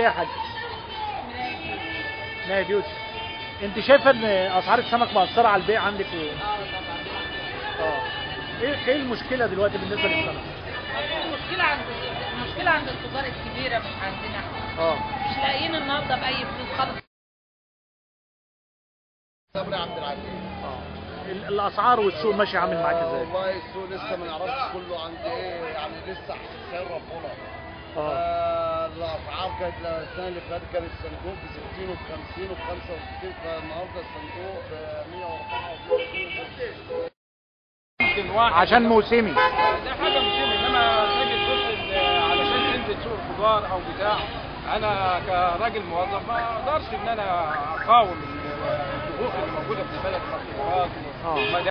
ايه يا حاج نايف يوسف انت شايفه ان اسعار السمك مأثره على البيع عندك و... اه ايه ايه المشكله دلوقتي بالنسبه للسمك المشكلة عند المشكلة عند التجار الكبيرة مش عندنا احنا. اه مش لاقيين النهارده بأي فلوس خالص صبري عبد العزيز اه ال- الاسعار والسوق ماشي عامل معاك ازاي والله السوق لسه ما نعرفش كله عند ايه يعني لسه سعر ربنا اه آه، الاسعار كانت السنه اللي فاتت كان الصندوق ب 60 وب 50 وب 65 فالنهارده الصندوق ب 104 يمكن واحد عشان موسمي ده حاجه مهمه انما تجد بص علشان تنزل سوق الخضار او بتاع انا كراجل موظف ما اقدرش ان انا اقاوم الضغوط اللي موجوده في البلد من الخضروات آه. ومدى